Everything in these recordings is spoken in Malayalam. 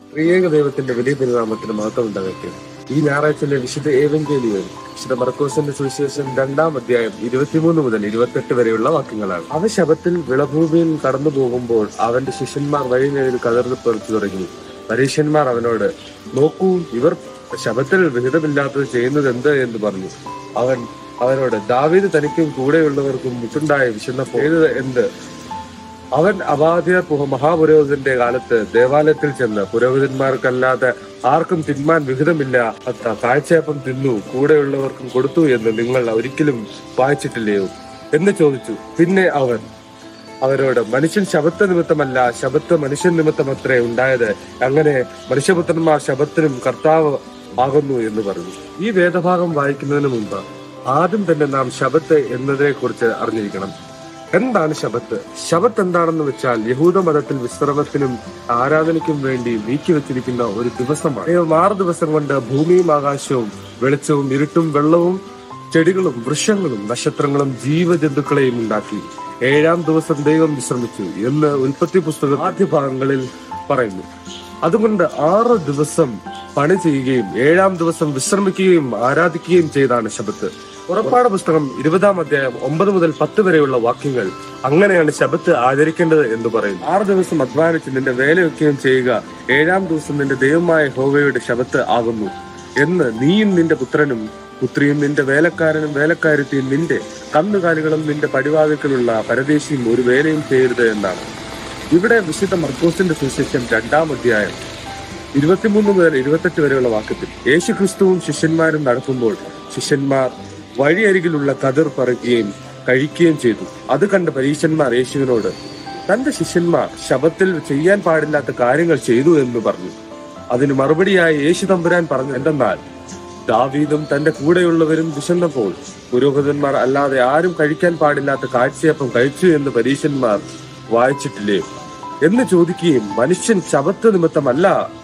ത്രിയേക ദൈവത്തിന്റെ വലിയ തിരുനാമത്തിന് മഹത്വം ഉണ്ടാകട്ടെ ഈ ഞായറാഴ്ചയിലെ വിശുദ്ധ ഏവൻഗേലിയൻ വിശുദ്ധ മർക്കോസിന്റെ സുവിശേഷം രണ്ടാം അധ്യായം ഇരുപത്തിമൂന്ന് മുതൽ ഇരുപത്തെട്ട് വരെയുള്ള വാക്യങ്ങളാണ് അവ ശബത്തിൽ വിളഭൂമിയിൽ കടന്നു പോകുമ്പോൾ അവന്റെ ശിഷ്യന്മാർ വഴിനേരിൽ കതർന്ന് പെറുത്തു തുടങ്ങി പരീക്ഷന്മാർ അവനോട് നോക്കൂ ഇവർ ശബത്തിൽ വിഹിതമില്ലാത്തത് ചെയ്യുന്നത് എന്ത് എന്ന് പറഞ്ഞു അവൻ അവനോട് ദാവീദ് തനിക്കും കൂടെയുള്ളവർക്കും മുട്ടുണ്ടായ വിശന്നപ്പോൾ ചെയ്തത് എന്ത് അവൻ അബാധ്യ പുഹ- മഹാപുരോഹിതന്റെ കാലത്ത് ദേവാലയത്തിൽ ചെന്ന് പുരോഹിതന്മാർക്കല്ലാതെ ആർക്കും തിന്മാൻ വിഹിതമില്ല അത്ര കാഴ്ചയപ്പം തിന്നു കൂടെയുള്ളവർക്കും കൊടുത്തു എന്ന് നിങ്ങൾ ഒരിക്കലും വായിച്ചിട്ടില്ലയോ എന്ന് ചോദിച്ചു പിന്നെ അവൻ അവരോട് മനുഷ്യൻ ശബത്ത് നിമിത്തമല്ല ശബത്ത് മനുഷ്യൻ നിമിത്തമത്രേ ഉണ്ടായത് അങ്ങനെ മനുഷ്യപുത്രന്മാർ ശബത്തിനും കർത്താവ് ആകുന്നു എന്ന് പറഞ്ഞു ഈ വേദഭാഗം വായിക്കുന്നതിന് മുമ്പ് ആദ്യം തന്നെ നാം ശബത്ത് എന്നതിനെ കുറിച്ച് അറിഞ്ഞിരിക്കണം എന്താണ് ശബത്ത് ശബത്ത് എന്താണെന്ന് വെച്ചാൽ യഹൂദ മതത്തിൽ വിശ്രമത്തിനും ആരാധനയ്ക്കും വേണ്ടി നീക്കി വെച്ചിരിക്കുന്ന ഒരു ദിവസമാണ് ദൈവം ആറ് ദിവസം കൊണ്ട് ഭൂമിയും ആകാശവും വെളിച്ചവും ഇരുട്ടും വെള്ളവും ചെടികളും വൃക്ഷങ്ങളും നക്ഷത്രങ്ങളും ജീവജന്തുക്കളെയും ഉണ്ടാക്കി ഏഴാം ദിവസം ദൈവം വിശ്രമിച്ചു എന്ന് ഉൽപ്പത്തി പുസ്തകം ആദ്യ ഭാഗങ്ങളിൽ പറയുന്നു അതുകൊണ്ട് ആറ് ദിവസം പണി ചെയ്യുകയും ഏഴാം ദിവസം വിശ്രമിക്കുകയും ആരാധിക്കുകയും ചെയ്താണ് ശബത്ത് പുറപ്പാട് പുസ്തകം ഇരുപതാം അധ്യായം ഒമ്പത് മുതൽ പത്ത് വരെയുള്ള വാക്യങ്ങൾ അങ്ങനെയാണ് ശബത്ത് ആചരിക്കേണ്ടത് എന്ന് പറയുന്നു ആറ് ദിവസം അധ്വാനിച്ച് നിന്റെ വേലയൊക്കെയും ചെയ്യുക ഏഴാം ദിവസം നിന്റെ ദൈവമായ ഹോവയുടെ ശബത്ത് ആകുന്നു എന്ന് നീയും നിന്റെ പുത്രനും പുത്രിയും നിന്റെ വേലക്കാരനും വേലക്കാരത്തെയും നിന്റെ കന്നുകാലികളും നിന്റെ പടിവാതിക്കലുള്ള പരദേശിയും ഒരു വേലയും ചെയ്യരുത് എന്നാണ് ഇവിടെ വിശുദ്ധ മർക്കോസിന്റെ സുവിശേഷം രണ്ടാം അധ്യായം ഇരുപത്തിമൂന്ന് മുതൽ ഇരുപത്തെട്ട് വരെയുള്ള വാക്യത്തിൽ യേശു ക്രിസ്തുവും ശിഷ്യന്മാരും നടക്കുമ്പോൾ ശിഷ്യന്മാർ വഴിയരികിലുള്ള കതിർ പറിക്കുകയും കഴിക്കുകയും ചെയ്തു അത് കണ്ട് പരീശന്മാർ യേശുവിനോട് തന്റെ ശിഷ്യന്മാർ ശബത്തിൽ ചെയ്യാൻ പാടില്ലാത്ത കാര്യങ്ങൾ ചെയ്തു എന്ന് പറഞ്ഞു അതിന് മറുപടിയായി യേശു തമ്പുരാൻ പറഞ്ഞു എന്തെന്നാൽ ദാവീദും തന്റെ കൂടെയുള്ളവരും വിശന്നപ്പോൾ പുരോഹിതന്മാർ അല്ലാതെ ആരും കഴിക്കാൻ പാടില്ലാത്ത കാഴ്ചയപ്പം കഴിച്ചു എന്ന് പരീശന്മാർ വായിച്ചിട്ടില്ലേ എന്ന് ചോദിക്കുകയും മനുഷ്യൻ ശബത്ത് നിമിത്തമല്ല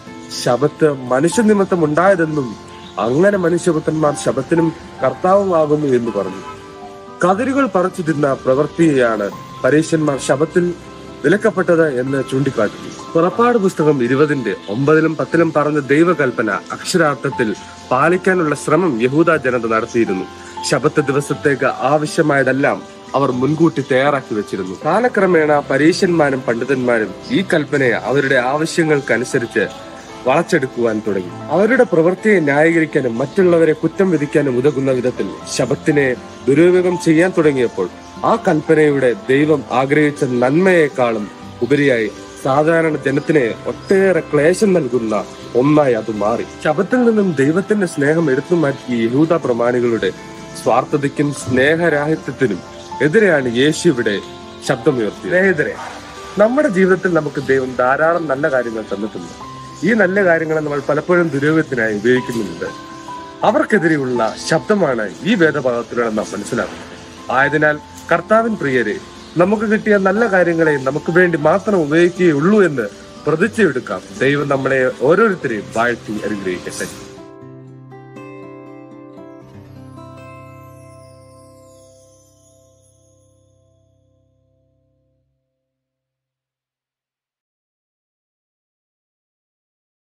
ശബത്ത് മനുഷ്യ നിമിത്തം ഉണ്ടായതെന്നും അങ്ങനെ മനുഷ്യപുത്രന്മാർ ശബത്തിനും കർത്താവുമാകുന്നു എന്ന് പറഞ്ഞു കതിരുകൾ പറിച്ചു തിന്ന പ്രവൃത്തിയെയാണ് പരീശന്മാർ ശബത്തിൽ വിലക്കപ്പെട്ടത് എന്ന് ചൂണ്ടിക്കാട്ടി പുറപ്പാട് പുസ്തകം ഇരുപതിന്റെ ഒമ്പതിലും പത്തിലും പറഞ്ഞ ദൈവകൽപ്പന അക്ഷരാർത്ഥത്തിൽ പാലിക്കാനുള്ള ശ്രമം യഹൂദ ജനത നടത്തിയിരുന്നു ശബത്ത് ദിവസത്തേക്ക് ആവശ്യമായതെല്ലാം അവർ മുൻകൂട്ടി തയ്യാറാക്കി വെച്ചിരുന്നു കാലക്രമേണ പരീശന്മാരും പണ്ഡിതന്മാരും ഈ കൽപ്പനയെ അവരുടെ ആവശ്യങ്ങൾക്കനുസരിച്ച് വളച്ചെടുക്കുവാൻ തുടങ്ങി അവരുടെ പ്രവൃത്തിയെ ന്യായീകരിക്കാനും മറ്റുള്ളവരെ കുറ്റം വിധിക്കാനും ഉതകുന്ന വിധത്തിൽ ശബത്തിനെ ദുരുപയോഗം ചെയ്യാൻ തുടങ്ങിയപ്പോൾ ആ കൽപ്പനയുടെ ദൈവം ആഗ്രഹിച്ച നന്മയെക്കാളും ഉപരിയായി സാധാരണ ജനത്തിനെ ഒട്ടേറെ ക്ലേശം നൽകുന്ന ഒന്നായി അത് മാറി ശബത്തിൽ നിന്നും ദൈവത്തിന്റെ സ്നേഹം എടുത്തു മാറ്റിയ യഹൂദ പ്രമാണികളുടെ സ്വാർത്ഥതയ്ക്കും സ്നേഹരാഹിത്യത്തിനും എതിരെയാണ് യേശു ഇവിടെ ശബ്ദമുയർത്തിയത് സ്നേഹിതരെ നമ്മുടെ ജീവിതത്തിൽ നമുക്ക് ദൈവം ധാരാളം നല്ല കാര്യങ്ങൾ തന്നിട്ടുണ്ട് ഈ നല്ല കാര്യങ്ങളെ നമ്മൾ പലപ്പോഴും ദുരുപയോഗത്തിനായി ഉപയോഗിക്കുന്നുണ്ട് അവർക്കെതിരെയുള്ള ശബ്ദമാണ് ഈ വേദഭാഗത്തിലൂടെ നാം മനസ്സിലാക്കുന്നത് ആയതിനാൽ കർത്താവിൻ പ്രിയരെ നമുക്ക് കിട്ടിയ നല്ല കാര്യങ്ങളെ നമുക്ക് വേണ്ടി മാത്രം ഉപയോഗിക്കുകയുള്ളൂ എന്ന് പ്രതിജ്ഞയെടുക്കാം ദൈവം നമ്മളെ ഓരോരുത്തരെയും വാഴ്ത്തി അനുഗ്രഹിക്കട്ടെ